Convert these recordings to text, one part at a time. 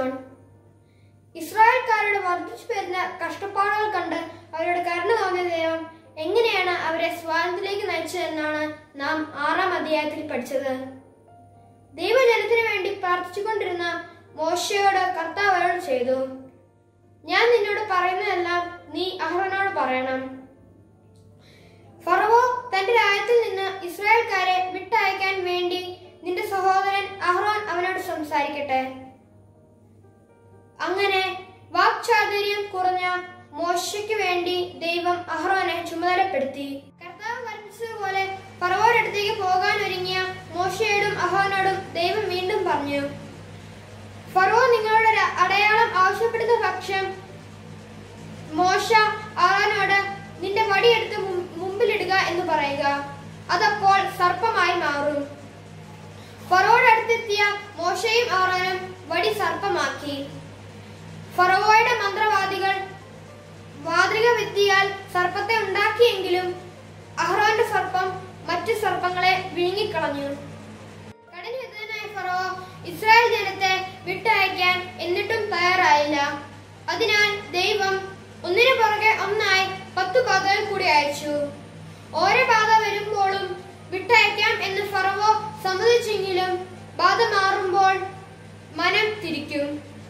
Zion ഇസ്രായേൽക്കാരുടെ വർദ്ധിച്ചു വരുന്ന കഷ്ടപ്പാടുകൾ കണ്ട് അവരോട് കരുണ തോന്നിയ ദൈവം എങ്ങനെയാണ് അവരെ സ്വാതന്ത്ര്യത്തിലേക്ക് നയിച്ചതെന്നാണ് നാം ആറാം അധ്യായത്തിൽ പഠിച്ചത് ദൈവജനത്തിന് വേണ്ടി പ്രാർത്ഥിച്ചുകൊണ്ടിരുന്ന മോശയോട് കർത്താവ് അരുൾ ചെയ്തു ഞാൻ നിന്നോട് പറയുന്നതെല്ലാം നീ അഹ്റോനോട് പറയണം ഫറവോ തന്റെ രാജ്യത്തിൽ നിന്ന് ഇസ്രായേൽക്കാരെ വിട്ടയക്കാൻ വേണ്ടി നിന്റെ സഹോദരൻ അഹ്റോൻ അവനോട് സംസാരിക്കട്ടെ അങ്ങനെ വാക്ചാതുര്യം കുറഞ്ഞ മോശയ്ക്ക് വേണ്ടി ദൈവം അഹ്റോനെ ചുമതലപ്പെടുത്തി കർത്താവ് കൽപ്പിച്ചതുപോലെ ഫറവോയുടെ അടുത്തേക്ക് പോകാൻ ഒരുങ്ങിയ മോശയോടും അഹ്റോനോടും ദൈവം വീണ്ടും പറഞ്ഞു ഫറോ നിങ്ങളുടെ ഒരു അടയാളം ആവശ്യപ്പെടുന്ന പക്ഷം മോശ ആറാനോട് നിന്റെ വടിയെടുത്ത് മു- മുമ്പിലിടുക എന്ന് പറയുക അതപ്പോൾ സർപ്പമായി മാറും ഫറോയുടെ അടുത്തെത്തിയ മോശയും ആറാനും വടി സർപ്പമാക്കി ഫറവോയുടെ മന്ത്രവാദികൾ വാതിക വെത്തിയാൽ സർപ്പത്തെ ഉണ്ടാക്കിയെങ്കിലും അഹ്റോന്റെ സർപ്പം മറ്റു സർപ്പങ്ങളെ വിഴുങ്ങിക്കളഞ്ഞു കടലിനെതിരായ ഫറോ ഇസ്രായേൽ ജനത്തെ വിട്ടയക്കാൻ എന്നിട്ടും തയ്യാറായില്ല അതിനാൽ ദൈവം ഒന്നിനു പുറകെ ഒന്നായി പത്തു ബാധകൾ കൂടി അയച്ചു ഓരോ ബാധ വരുമ്പോഴും വിട്ടയക്കാം എന്ന് ഫറവോ സമ്മതിച്ചെങ്കിലും ബാധ മാറുമ്പോൾ മനം തിരിക്കും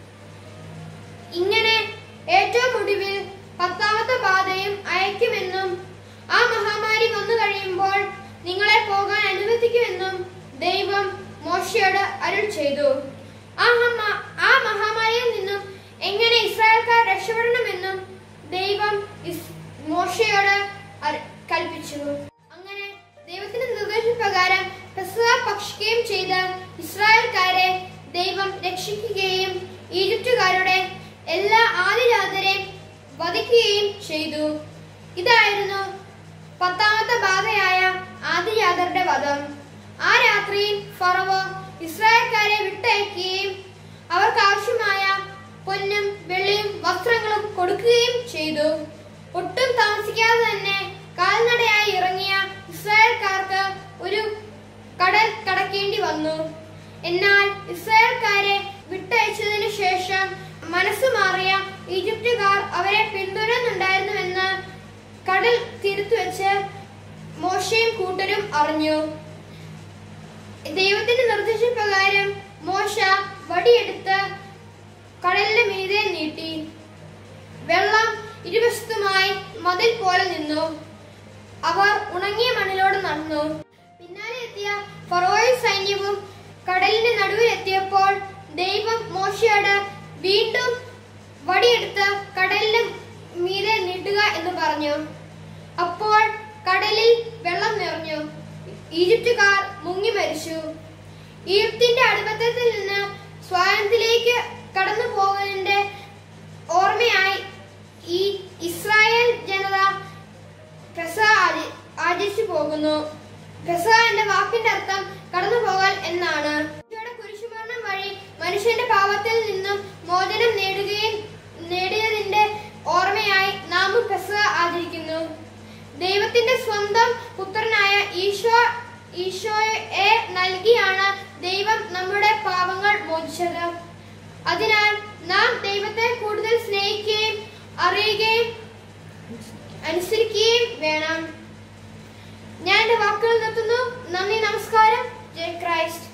ഇങ്ങനെ ഏറ്റവും ഒടുവിൽ പത്താമത്തെ ബാധയും അയക്കുമെന്നും ആ മഹാമാരി വന്നു കഴിയുമ്പോൾ നിങ്ങളെ പോകാൻ അനുവദിക്കുമെന്നും ദൈവം മോശയോട് അരുൾ ചെയ്തു ആ ഹമ- ആ മഹാമാരിയിൽ നിന്നും എങ്ങനെ ഇസ്രായേൽക്കാർ രക്ഷപ്പെടണമെന്നും ദൈവം ഇസ്- മോശയോട് അര- കൽപ്പിച്ചു അങ്ങനെ ദൈവത്തിന്റെ നിർദ്ദേശപ്രകാരം പെസഹ ഭക്ഷിക്കുകയും ചെയ്ത ഇസ്രായേൽക്കാരെ ദൈവം രക്ഷിക്കുകയും ഈജിപ്തുകാരുടെ എല്ലാ ആദിജാതരെയും വധിക്കുകയും ചെയ്തു ഇതായിരുന്നു പത്താമത്തെ ബാധയായ ആദിജാതരുടെ വധം ആ രാത്രിയിൽ ഫറവോ ഇസ്രായേൽക്കാരെ വിട്ടയക്കുകയും അവർക്ക് ആവശ്യമായ പൊന്നും വെള്ളിയും വസ്ത്രങ്ങളും കൊടുക്കുകയും ചെയ്തു ഒട്ടും താമസിക്കാതെ തന്നെ കാൽനടയായി ഇറങ്ങിയ ഇസ്രായേൽക്കാർക്ക് ഒരു കടൽ കടക്കേണ്ടി വന്നു എന്നാൽ ഇസ്രായേൽക്കാരെ വിട്ടയച്ചതിനു ശേഷം മനസ്സ് മാറിയ ഈജിപ്തുകാർ അവരെ പിന്തുടരുന്നുണ്ടായിരുന്നുവെന്ന് കടൽ തീരത്ത് വെച്ച് മോശയും കൂട്ടരും അറിഞ്ഞു ദൈവത്തിന്റെ നിർദ്ദേശപ്രകാരം മോശ വടിയെടുത്ത് കടലിന്റെ മീതെ നീട്ടി വെള്ളം ഇരുവശത്തുമായി മതിൽ പോലെ നിന്നു അവർ ഉണങ്ങിയ മണ്ണിലൂടെ നടന്നു പിന്നാലെ എത്തിയ ഫറോയിൽ സൈന്യവും കടലിന്റെ നടുവിൽ എത്തിയപ്പോൾ ദൈവം മോശയോട് വീണ്ടും വടിയെടുത്ത് കടലിന് മീതെ നീട്ടുക എന്ന് പറഞ്ഞു അപ്പോൾ കടലിൽ വെള്ളം നിറഞ്ഞു ഈജിപ്തുകാർ മുങ്ങി മരിച്ചു ഈജിപ്തിന്റെ അടിമത്തത്തിൽ നിന്ന് സ്വാതന്ത്ര്യത്തിലേക്ക് കടന്നു പോകുന്നതിന്റെ ഓർമ്മയായി ഈ ഇസ്രായേൽ ജനത പെസഹ ആച- ആചരിച്ചു പോകുന്നു പെസഹ എന്ന വാക്കിന്റെ അർത്ഥം കടന്നു പോകൽ എന്നാണ് ഈശോയുടെ കുരിശുമരണം വഴി മനുഷ്യന്റെ പാപത്തിൽ നിന്നും മോചനം നേടുകയും നേടിയതിന്റെ ഓർമ്മയായി നാം പെസഹ ആചരിക്കുന്നു ദൈവത്തിന്റെ സ്വന്തം പുത്രനായ ഈശോ ഈശോയെ നൽകിയാണ് ദൈവം നമ്മുടെ പാപങ്ങൾ മോചിച്ചത് അതിനാൽ നാം ദൈവത്തെ കൂടുതൽ സ്നേഹിക്കുകയും അറിയുകയും അനുസരിക്കുകയും വേണം ഞാൻ എന്റെ വാക്കുകൾ നിർത്തുന്നു നന്ദി നമസ്കാരം ജയ് ക്രൈസ്റ്റ്